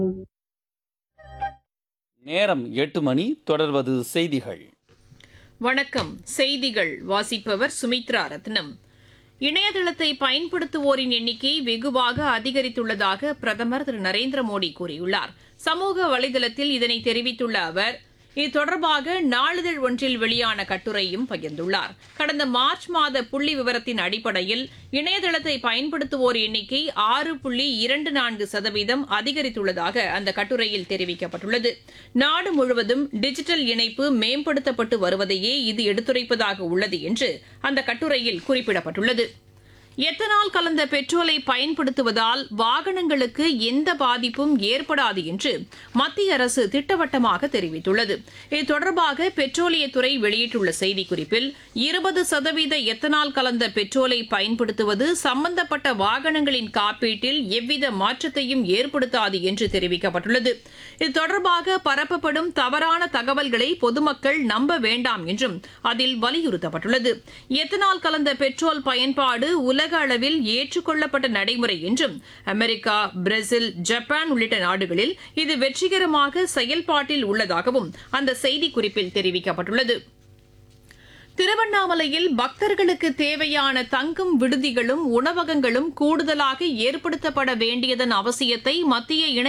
நேரம் எட்டு மணி தொடர்வது செய்திகள் வணக்கம் செய்திகள் வாசிப்பவர் சுமித்ரா ரத்னம் இணையதளத்தை பயன்படுத்துவோரின் எண்ணிக்கை வெகுவாக அதிகரித்துள்ளதாக பிரதமர் திரு நரேந்திர மோடி கூறியுள்ளார் சமூக வலைதளத்தில் இதனை தெரிவித்துள்ள அவர் இது தொடர்பாக நாளிதழ் ஒன்றில் வெளியான கட்டுரையும் பகிர்ந்துள்ளார் கடந்த மார்ச் மாத புள்ளி விவரத்தின் அடிப்படையில் இணையதளத்தை பயன்படுத்துவோர் எண்ணிக்கை ஆறு புள்ளி இரண்டு நான்கு சதவீதம் அதிகரித்துள்ளதாக அந்த கட்டுரையில் தெரிவிக்கப்பட்டுள்ளது நாடு முழுவதும் டிஜிட்டல் இணைப்பு மேம்படுத்தப்பட்டு வருவதையே இது எடுத்துரைப்பதாக உள்ளது என்று அந்த கட்டுரையில் குறிப்பிடப்பட்டுள்ளது எத்தனால் கலந்த பெட்ரோலை பயன்படுத்துவதால் வாகனங்களுக்கு எந்த பாதிப்பும் ஏற்படாது என்று மத்திய அரசு திட்டவட்டமாக தெரிவித்துள்ளது இது தொடர்பாக பெட்ரோலியத்துறை வெளியிட்டுள்ள செய்திக்குறிப்பில் இருபது சதவீத எத்தனால் கலந்த பெட்ரோலை பயன்படுத்துவது சம்பந்தப்பட்ட வாகனங்களின் காப்பீட்டில் எவ்வித மாற்றத்தையும் ஏற்படுத்தாது என்று தெரிவிக்கப்பட்டுள்ளது இது தொடர்பாக பரப்பப்படும் தவறான தகவல்களை பொதுமக்கள் நம்ப வேண்டாம் என்றும் அதில் வலியுறுத்தப்பட்டுள்ளது எத்தனால் கலந்த பெட்ரோல் பயன்பாடு உலக அளவில் ஏற்றுக்கொள்ளப்பட்ட நடைமுறை என்றும் அமெரிக்கா பிரேசில் ஜப்பான் உள்ளிட்ட நாடுகளில் இது வெற்றிகரமாக செயல்பாட்டில் உள்ளதாகவும் அந்த செய்திக்குறிப்பில் தெரிவிக்கப்பட்டுள்ளது திருவண்ணாமலையில் பக்தர்களுக்கு தேவையான தங்கும் விடுதிகளும் உணவகங்களும் கூடுதலாக ஏற்படுத்தப்பட வேண்டியதன் அவசியத்தை மத்திய இணை